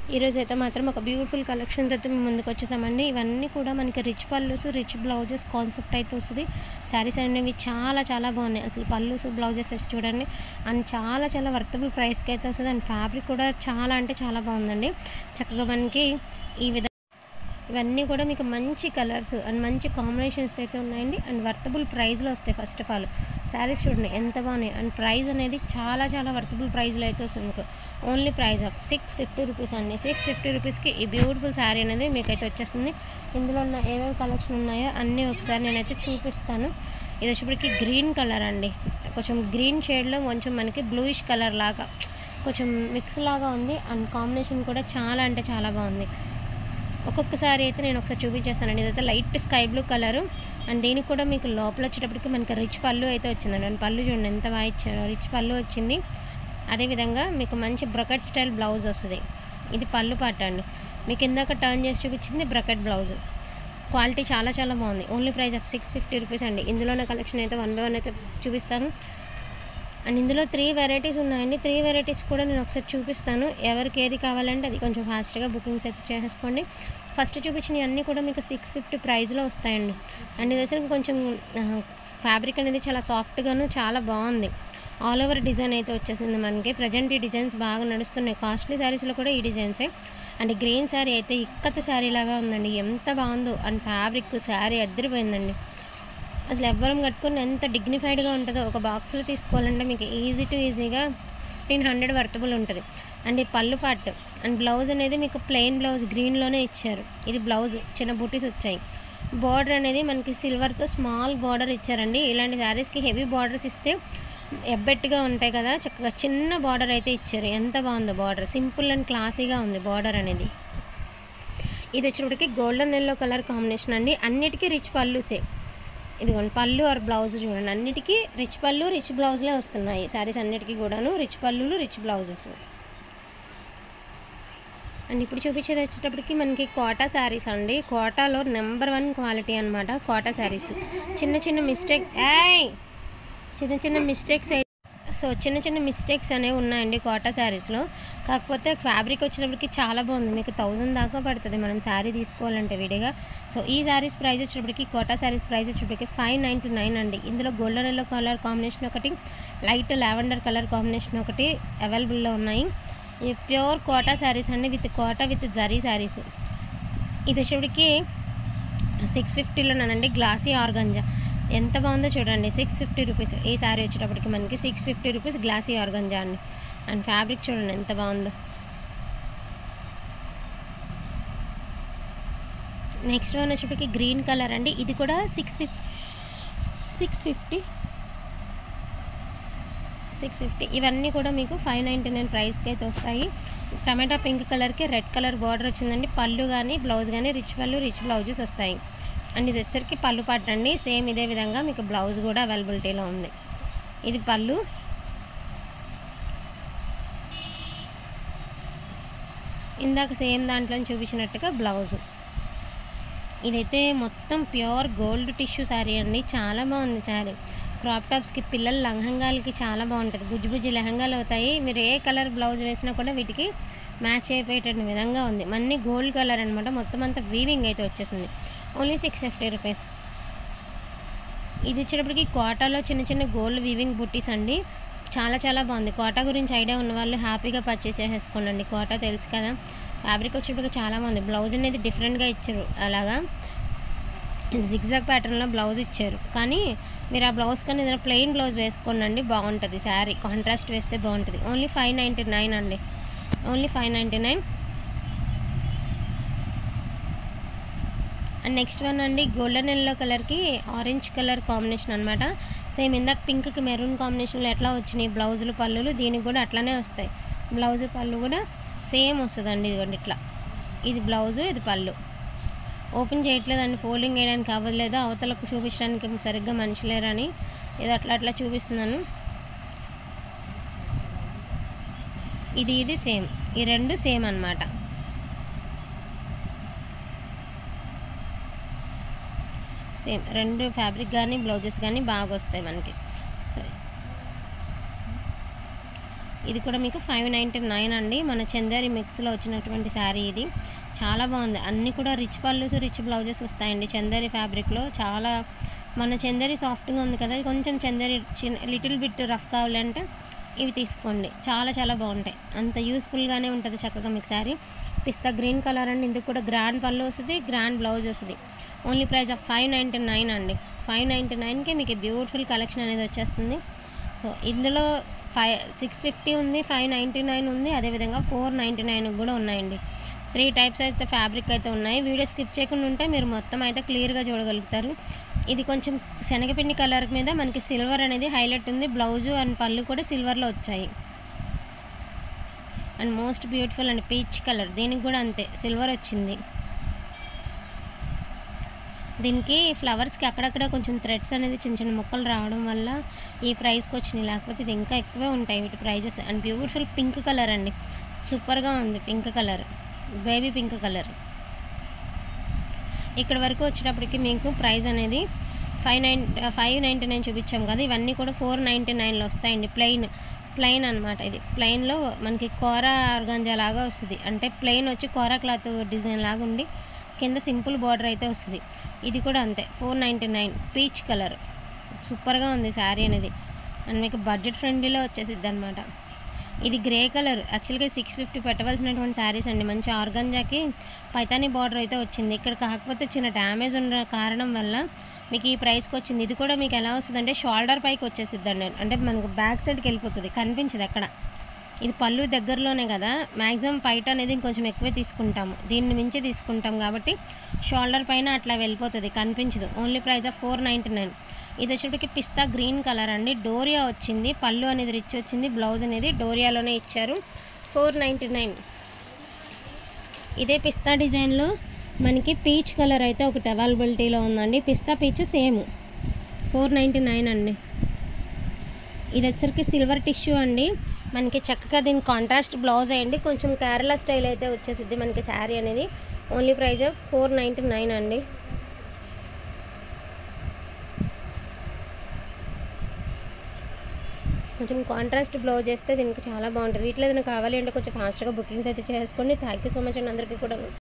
ఈరోజు అయితే మాత్రం ఒక బ్యూటిఫుల్ కలెక్షన్స్ అయితే మేము ముందుకు వచ్చేసామండి ఇవన్నీ కూడా మనకి rich pallus rich blouses concept అయితే వస్తుంది శారీస్ అనేవి చాలా చాలా బాగున్నాయి అసలు పల్లూస్ బ్లౌజెస్ వేసి చూడండి అండ్ చాలా చాలా వర్తబుల్ ప్రైస్కి అయితే వస్తుంది అండ్ ఫ్యాబ్రిక్ కూడా చాలా అంటే చాలా బాగుందండి చక్కగా మనకి ఈ విధంగా ఇవన్నీ కూడా మీకు మంచి కలర్స్ అండ్ మంచి కాంబినేషన్స్ అయితే ఉన్నాయండి అండ్ వర్తబుల్ ప్రైస్లో వస్తాయి ఫస్ట్ ఆఫ్ ఆల్ శారీస్ చూడండి ఎంత బాగున్నాయి అండ్ ప్రైస్ అనేది చాలా చాలా వర్తబుల్ ప్రైస్లో అయితే వస్తుంది మీకు only price of six fifty rupees అండి సిక్స్ ఫిఫ్టీ రూపీస్కి ఈ బ్యూటిఫుల్ శారీ అనేది మీకు అయితే వచ్చేస్తుంది ఇందులో ఉన్న ఏమేమి కలెక్షన్ ఉన్నాయో అన్నీ ఒకసారి నేనైతే చూపిస్తాను ఇది వచ్చేప్పటికి గ్రీన్ కలర్ అండి కొంచెం గ్రీన్ షేడ్లో కొంచెం మనకి బ్లూయిష్ కలర్ లాగా కొంచెం మిక్స్ లాగా ఉంది అండ్ కాంబినేషన్ కూడా చాలా అంటే చాలా బాగుంది ఒక్కొక్కసారి అయితే నేను ఒకసారి చూపించేస్తానండి ఇదైతే light sky blue colour and దీనికి కూడా మీకు లోపల వచ్చేటప్పటికి మనకి రిచ్ పళ్ళు అయితే వచ్చిందండి అండ్ పళ్ళు చూడండి ఎంత బాగా ఇచ్చారో రిచ్ పళ్ళు వచ్చింది అదేవిధంగా మీకు మంచి బ్రకెట్ స్టైల్ బ్లౌజ్ వస్తుంది ఇది పళ్ళు పాట అండి మీకు ఇందాక టర్న్ చేసి చూపించింది బ్రకెట్ బ్లౌజ్ క్వాలిటీ చాలా చాలా బాగుంది only price of six fifty rupees అండి ఇందులోనే కలెక్షన్ అయితే వన్ బై వన్ అయితే చూపిస్తాను అండ్ ఇందులో త్రీ వెరైటీస్ ఉన్నాయండి త్రీ వెరైటీస్ కూడా నేను ఒకసారి చూపిస్తాను ఎవరికి ఏది కావాలంటే అది కొంచెం ఫాస్ట్గా బుకింగ్స్ అయితే చేసేసుకోండి ఫస్ట్ చూపించినవి అన్నీ కూడా మీకు సిక్స్ ఫిఫ్టీ ప్రైస్లో వస్తాయండి అండ్ ఇది వచ్చరికి కొంచెం ఫ్యాబ్రిక్ అనేది చాలా సాఫ్ట్గాను చాలా బాగుంది ఆల్ ఓవర్ డిజైన్ అయితే వచ్చేసింది మనకి ప్రజెంట్ ఈ డిజైన్స్ బాగా నడుస్తున్నాయి కాస్ట్లీ శారీస్లో కూడా ఈ డిజైన్సే అండ్ గ్రీన్ శారీ అయితే ఇక్కత శారీ లాగా ఉందండి ఎంత బాగుందో అండ్ ఫ్యాబ్రిక్ శారీ అద్దరిపోయిందండి అసలు ఎవ్వరం కట్టుకుని ఎంత డిగ్నిఫైడ్గా ఉంటుందో ఒక బాక్స్లో తీసుకోవాలంటే మీకు ఈజీ టు ఈజీగా ఫిఫ్టీన్ హండ్రెడ్ వర్తబుల్ ఉంటుంది అండ్ ఈ పళ్ళు పార్ట్ అండ్ బ్లౌజ్ అనేది మీకు ప్లెయిన్ బ్లౌజ్ గ్రీన్లోనే ఇచ్చారు ఇది బ్లౌజ్ చిన్న బూటీస్ వచ్చాయి బార్డర్ అనేది మనకి సిల్వర్తో స్మాల్ బార్డర్ ఇచ్చారండి ఇలాంటి శారీస్కి హెవీ బార్డర్స్ ఇస్తే ఎబ్బెట్టుగా ఉంటాయి కదా చక్కగా చిన్న బార్డర్ అయితే ఇచ్చారు ఎంత బాగుందో బార్డర్ సింపుల్ అండ్ క్లాసీగా ఉంది బార్డర్ అనేది ఇది వచ్చేటప్పటికి గోల్డెన్ ఎల్లో కలర్ కాంబినేషన్ అండి అన్నిటికీ రిచ్ పళ్ళుసే ఇదిగోండి పళ్ళు ఆర్ బ్లౌజ్ చూడండి అన్నిటికీ రిచ్ పళ్ళు రిచ్ బ్లౌజ్లే వస్తున్నాయి శారీస్ అన్నిటికీ కూడాను రిచ్ పళ్ళులు రిచ్ బ్లౌజెస్ అండ్ ఇప్పుడు చూపించేది వచ్చేటప్పటికి మనకి కోటా శారీస్ అండి కోటాలో నెంబర్ వన్ క్వాలిటీ అనమాట కోటా శారీస్ చిన్న చిన్న మిస్టేక్ ఏయ్ చిన్న చిన్న మిస్టేక్స్ సో చిన్న చిన్న మిస్టేక్స్ అనేవి ఉన్నాయండి కోటా శారీస్లో కాకపోతే ఫ్యాబ్రిక్ వచ్చేటప్పటికి చాలా బాగుంది మీకు థౌజండ్ దాకా పడుతుంది మనం శారీ తీసుకోవాలంటే విడిగా సో ఈ శారీస్ ప్రైస్ వచ్చేటప్పటికి కోటా శారీస్ ప్రైస్ వచ్చేటప్పటికి ఫైవ్ నైంటీ నైన్ అండి ఇందులో గోల్డెన్ ఎల్లో కలర్ కాంబినేషన్ ఒకటి లైట్ లావెండర్ కలర్ కాంబినేషన్ ఒకటి అవైలబుల్లో ఉన్నాయి ఈ ప్యూర్ కోటా శారీస్ అండి విత్ కోటా విత్ జరీ శారీస్ ఇది వచ్చేటప్పటికి సిక్స్ ఫిఫ్టీలోనండి గ్లాసీ ఆర్గంజా ఎంత బాగుందో చూడండి సిక్స్ ఫిఫ్టీ రూపీస్ ఈ శారీ వచ్చేటప్పటికి మనకి six fifty rupees glassy organza అండి అండ్ ఫ్యాబ్రిక్ చూడండి ఎంత బాగుందో నెక్స్ట్ వన్ వచ్చేటప్పటికి గ్రీన్ కలర్ అండి ఇది కూడా six fif six fifty six fifty ఇవన్నీ కూడా మీకు ఫైవ్ నైంటీ నైన్ ప్రైస్కి అయితే వస్తాయి టమాటా పింక్ కలర్కి రెడ్ కలర్ బార్డర్ వచ్చిందండి పళ్ళు కానీ బ్లౌజ్ కానీ రిచ్ పళ్ళు రిచ్ బ్లౌజెస్ వస్తాయి అండ్ ఇది వచ్చేసరికి పళ్ళు పాట అండి సేమ్ ఇదే విధంగా మీకు బ్లౌజ్ కూడా అవైలబిలిటీలో ఉంది ఇది పళ్ళు ఇందాక సేమ్ దాంట్లో చూపించినట్టుగా బ్లౌజు ఇదైతే మొత్తం ప్యూర్ గోల్డ్ టిష్యూ శారీ అండి చాలా బాగుంది శారీ క్రాప్ టాప్స్కి పిల్లల లెహంగాలకి చాలా బాగుంటుంది బుజ్జి బుజ్జి లెహంగాలు అవుతాయి మీరు ఏ కలర్ బ్లౌజ్ వేసినా కూడా వీటికి మ్యాచ్ అయిపోయేటట్టు విధంగా ఉంది మన్నీ గోల్డ్ కలర్ అనమాట మొత్తం అంతా వీవింగ్ అయితే వచ్చేసింది ఓన్లీ సిక్స్ ఫిఫ్టీ రూపీస్ ఇది వచ్చేటప్పటికి కోటాలో చిన్న చిన్న గోల్డ్ వీవింగ్ బుట్టీస్ అండి చాలా చాలా బాగుంది కోటా గురించి ఐడియా ఉన్న వాళ్ళు హ్యాపీగా పర్చేస్ చేసేసుకోండి కోటా తెలుసు కదా ఫ్యాబ్రిక్ వచ్చేటప్పటికి చాలా బాగుంది బ్లౌజ్ అనేది డిఫరెంట్గా ఇచ్చారు అలాగా జిగ్జాగ్ ప్యాటర్న్లో బ్లౌజ్ ఇచ్చారు కానీ మీరు ఆ బ్లౌజ్ కానీ ఏదైనా ప్లెయిన్ బ్లౌజ్ వేసుకోండి బాగుంటుంది శారీ కాంట్రాస్ట్ వేస్తే బాగుంటుంది ఓన్లీ ఫైవ్ నైంటీ నైన్ అండి only five ninety nine and next one అండి గోల్డెన్ ఎల్లో కలర్కి ఆరెంజ్ కలర్ కాంబినేషన్ అనమాట సేమ్ ఇందాక పింక్కి మెరూన్ కాంబినేషన్లో ఎట్లా వచ్చినాయి బ్లౌజులు పళ్ళులు దీనికి కూడా అట్లానే వస్తాయి బ్లౌజు పళ్ళు కూడా సేమ్ వస్తుందండి ఇదిగోండి ఇట్లా ఇది బ్లౌజు ఇది పళ్ళు ఓపెన్ చేయట్లేదండి ఫోల్డింగ్ వేయడానికి అవ్వలేదు అవతలకు చూపించడానికి సరిగ్గా మనిషి లేరని ఇది అట్లా అట్లా చూపిస్తున్నాను ఇది ఇది సేమ్ ఈ రెండు సేమ్ అన్నమాట సేమ్ రెండు ఫ్యాబ్రిక్ కానీ బ్లౌజెస్ కానీ బాగా వస్తాయి మనకి సో ఇది కూడా మీకు ఫైవ్ నైంటీ నైన్ అండి మన చందేరి మిక్స్లో వచ్చినటువంటి శారీ ఇది చాలా బాగుంది అన్నీ కూడా రిచ్ పళ్ళుస్ రిచ్ బ్లౌజెస్ వస్తాయండి చందేరి ఫ్యాబ్రిక్లో చాలా మన చందేరి సాఫ్ట్గా ఉంది కదా ఇది కొంచెం చందేరి చిన్న లిటిల్ బిట్ రఫ్ కావాలంటే ఇవి తీసుకోండి చాలా చాలా బాగుంటాయి అంత యూస్ఫుల్గానే ఉంటుంది చక్కగా మీకు శారీ పిస్తా గ్రీన్ కలర్ అండి ఇందుకు కూడా గ్రాండ్ పళ్ళు వస్తుంది గ్రాండ్ బ్లౌజ్ వస్తుంది only price of five ninety nine అండి ఫైవ్ నైంటీ నైన్కి మీకు బ్యూటిఫుల్ కలెక్షన్ అనేది వచ్చేస్తుంది సో ఇందులో ఫైవ్ సిక్స్ ఫిఫ్టీ ఉంది ఫైవ్ నైంటీ నైన్ ఉంది అదేవిధంగా ఫోర్ నైంటీ నైన్ కూడా ఉన్నాయండి త్రీ టైప్స్ అయితే ఫ్యాబ్రిక్ అయితే ఉన్నాయి వీడియో స్కిప్ చేయకుండా ఉంటే మీరు మొత్తం అయితే క్లియర్గా చూడగలుగుతారు ఇది కొంచెం శనగపిండి కలర్ మీద మనకి సిల్వర్ అనేది హైలైట్ ఉంది బ్లౌజు అండ్ పళ్ళు కూడా సిల్వర్లో వచ్చాయి and most beautiful and peach colour దీనికి కూడా అంతే సిల్వర్ వచ్చింది దీనికి ఫ్లవర్స్కి అక్కడక్కడ కొంచెం థ్రెడ్స్ అనేది చిన్న చిన్న ముక్కలు రావడం వల్ల ఈ ప్రైస్కి వచ్చినాయి లేకపోతే ఇది ఇంకా ఎక్కువే ఉంటాయి వీటి prices and beautiful pink colour అండి సూపర్గా ఉంది pink colour baby pink colour ఇక్కడ వరకు వచ్చేటప్పటికి మీకు ప్రైస్ అనేది five nine five ninety nine చూపించాం కదా ఇవన్నీ కూడా ఫోర్ నైంటీ నైన్లో వస్తాయండి ప్లెయిన్ ప్లెయిన్ అనమాట ఇది ప్లెయిన్లో మనకి కోర ఆర్గాంజా లాగా వస్తుంది అంటే ప్లెయిన్ వచ్చి కోర క్లాత్ డిజైన్ లాగా ఉండి కింద సింపుల్ బార్డర్ అయితే వస్తుంది ఇది కూడా అంతే four ninety nine peach colour సూపర్గా ఉంది శారీ అనేది అండ్ మీకు బడ్జెట్ ఫ్రెండ్లీలో వచ్చేసిద్ది అనమాట ఇది గ్రే కలర్ యాక్చువల్గా సిక్స్ ఫిఫ్టీ పెట్టవలసినటువంటి శారీస్ అండి మంచి ఆర్గంజాకి పైతానీ బార్డర్ అయితే వచ్చింది ఇక్కడ కాకపోతే చిన్న డ్యామేజ్ ఉన్న కారణం వల్ల మీకు ఈ ప్రైస్కి వచ్చింది ఇది కూడా మీకు ఎలా వస్తుంది అంటే షోల్డర్ పైకి వచ్చేసిద్ది అండి అంటే మనకు బ్యాక్ సైడ్కి వెళ్ళిపోతుంది కనిపించదు ఎక్కడ ఇది పళ్ళు దగ్గరలోనే కదా మ్యాక్సిమం పైట అనేది ఇంకొంచెం ఎక్కువే తీసుకుంటాము దీన్ని మించి తీసుకుంటాం కాబట్టి షోల్డర్ పైన అట్లా వెళ్ళిపోతుంది కనిపించదు only price of four ninety nine ఇది వచ్చేటప్పటికి పిస్తా గ్రీన్ కలర్ అండి డోరియా వచ్చింది పళ్ళు అనేది రిచ్ వచ్చింది బ్లౌజ్ అనేది డోరియాలోనే ఇచ్చారు ఫోర్ నైంటీ నైన్ ఇదే పిస్తా డిజైన్లో మనకి పీచ్ కలర్ అయితే ఒకటి అవైలబిలిటీలో ఉందండి పిస్తా peach same four ninety nine అండి ఇది వచ్చరికి సిల్వర్ టిష్యూ అండి మనకి చక్కగా దీని కాంట్రాస్ట్ బ్లౌజ్ అయ్యండి కొంచెం కేరళ స్టైల్ అయితే వచ్చేసిద్ది మనకి శారీ అనేది only price four ninety nine అండి కొంచెం కాంట్రాస్ట్ బ్లౌజ్ చేస్తే దీనికి చాలా బాగుంటుంది వీటిలో ఏదైనా కావాలి అంటే కొంచెం ఫాస్ట్గా బుకింగ్స్ అయితే చేసుకోండి థ్యాంక్ యూ సో మచ్ అండి అందరికీ కూడా